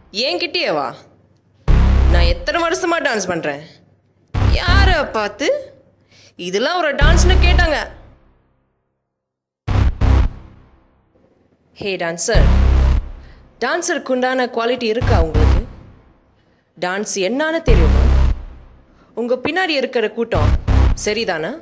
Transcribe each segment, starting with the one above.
என்கிட்டயே வா நான் எத்தனை வருஷமா டான்ஸ் பண்றேன் யாரை பார்த்து இதெல்லாம் ஒரு டான்ஸ்னு கேட்டாங்க ஹே டான்சர் டான்ஸருக்கு உண்டான குவாலிட்டி இருக்கா உங்களுக்கு டான்ஸ் என்னன்னு தெரியுமா உங்க பின்னாடி இருக்கிற கூட்டம் சரிதானா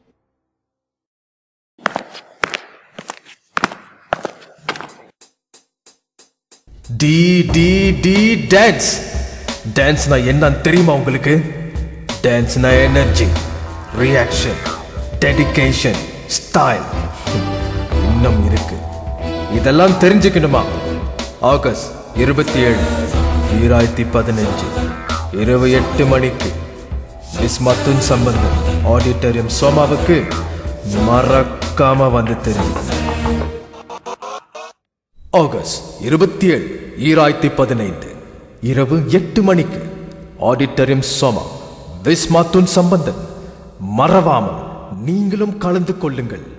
டி டி டி டான்ஸ் டான்ஸ்னா என்னன்னு தெரியுமா உங்களுக்கு டான்ஸ்னா எனர்ஜி ரியாக்ஷன் டெடிகேஷன் ஸ்டைல் இன்னும் இருக்கு இதெல்லாம் தெரிஞ்சுக்கணுமா ஆகஸ்ட் இருபத்தி ஏழு ஈராயிரத்தி பதினஞ்சு இருபத்தி எட்டு மணிக்கு விஸ்மத்துன் சம்பந்தம் ஆடிட்டோரியம் சோமாவுக்கு மறக்காம வந்து தெரியும் ஆகஸ்ட் இருபத்தி ஏழு ஈராயிரத்தி பதினைந்து இரவு எட்டு மணிக்கு ஆடிட்டோரியம் சோமா விஸ்மாத்துன் சம்பந்தன் மறவாமல் நீங்களும் கலந்து கொள்ளுங்கள்